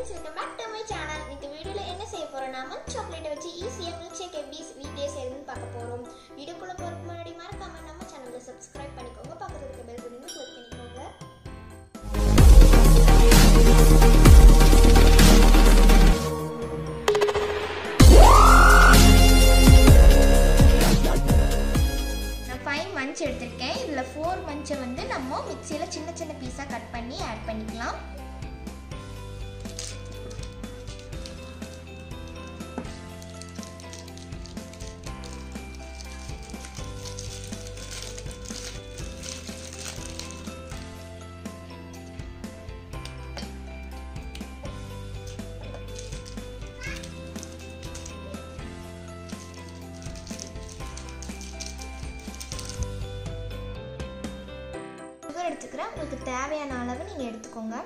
friends welcome back to my channel இந்த வீடியோவில் என்ன செய்ய போறோம்னா மன் சாக்லேட்டை வச்சு ஈஸியாக மில்க் ஷேக் எப்படி வீட்லேயே செய்யறதுன்னு பார்க்க போகிறோம் வீடியோக்குள்ளே போகிறதுக்கு முன்னாடி மறக்காம நம்ம சேனலை சப்ஸ்கிரைப் பண்ணிக்கோங்க பக்கத்தில் இருக்க பெல் பட்டனை கிளிக் பண்ணிக்கோங்க நான் ஃபைவ் மஞ்ச் எடுத்திருக்கேன் இதில் ஃபோர் மஞ்சை வந்து நம்ம மிக்சியில் சின்ன சின்ன பீஸாக கட் பண்ணி ஆட் பண்ணிக்கலாம் சுகர் எடுத்துக்கிறேன் உங்களுக்கு தேவையான அளவு நீங்கள் எடுத்துக்கோங்க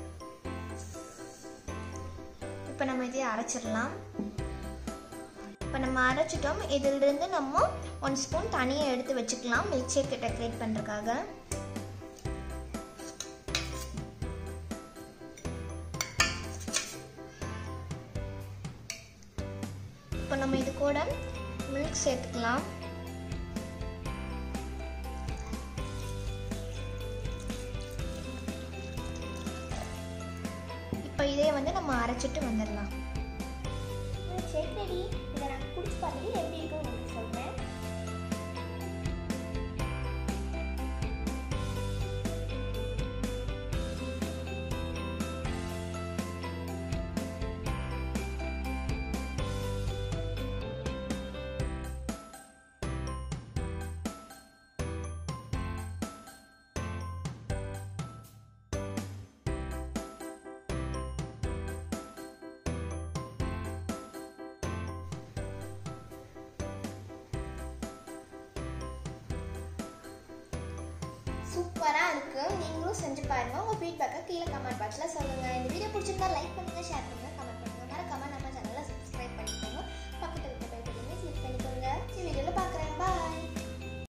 இப்போ நம்ம இதை அரைச்சிடலாம் இப்போ நம்ம அரைச்சிட்டோம் இதிலிருந்து நம்ம ஒன் ஸ்பூன் தனியாக எடுத்து வச்சுக்கலாம் மில்க் ஷேக் டெக்கரேட் பண்ணுறதுக்காக இப்போ நம்ம இது கூட மில்க் சேர்த்துக்கலாம் இப்போ இதே வந்து நம்ம அரைச்சிட்டு வந்துடலாம் ஷேக் ரெடி இதை நான் குடிச்சு பார்த்துட்டு எப்படி இருக்குன்னு உங்களுக்கு சொல்கிறேன் சூப்பராக இருக்கு நீங்களும் செஞ்சு பாருங்க உங்கள் ஃபீட்பேக்கை கீழே கமெண்ட் பாக்ஸில் சொல்லுங்கள் இந்த வீடியோ பிடிச்சிருந்தா லைக் பண்ணுங்கள் ஷேர் பண்ணுங்கள் கமெண்ட்